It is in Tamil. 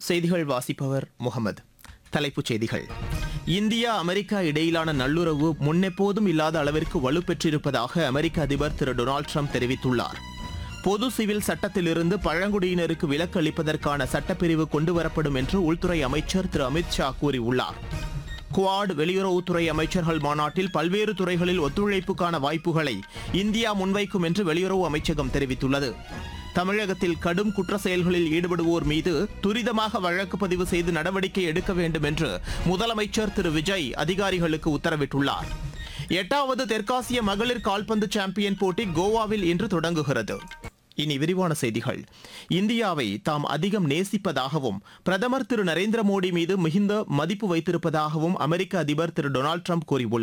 செய்திகள் வாசிப்பவர் முகமது தலைப்புச் செய்திகள் இந்தியா அமெரிக்கா இடையிலான நல்லுறவு முன்னெப்போதும் இல்லாத அளவிற்கு வலுப்பெற்றிருப்பதாக அமெரிக்க அதிபர் திரு டொனால்டு ட்ரம்ப் தெரிவித்துள்ளார் பொது சிவில் சட்டத்திலிருந்து பழங்குடியினருக்கு விலக்கு அளிப்பதற்கான சட்டப்பிரிவு கொண்டுவரப்படும் என்று உள்துறை அமைச்சர் திரு அமித் ஷா கூறியுள்ளார் குவாட் வெளியுறவுத்துறை அமைச்சர்கள் மாநாட்டில் பல்வேறு துறைகளில் ஒத்துழைப்புக்கான வாய்ப்புகளை இந்தியா முன்வைக்கும் என்று வெளியுறவு அமைச்சகம் தெரிவித்துள்ளது தமிழகத்தில் கடும் குற்ற செயல்களில் ஈடுபடுவோர் மீது துரிதமாக வழக்கு பதிவு செய்து நடவடிக்கை எடுக்க வேண்டும் என்று முதலமைச்சர் திரு விஜய் அதிகாரிகளுக்கு உத்தரவிட்டுள்ளார் எட்டாவது தெற்காசிய மகளிர் கால்பந்து சாம்பியன் போட்டி கோவாவில் இன்று தொடங்குகிறது இனி விரிவான செய்திகள் இந்தியாவை தாம் அதிகம் நேசிப்பதாகவும் பிரதமர் திரு நரேந்திர மோடி மீது மிகுந்த மதிப்பு வைத்திருப்பதாகவும் அமெரிக்க அதிபர் திரு டொனால்டு ட்ரம்ப் கூறியுள்ளார்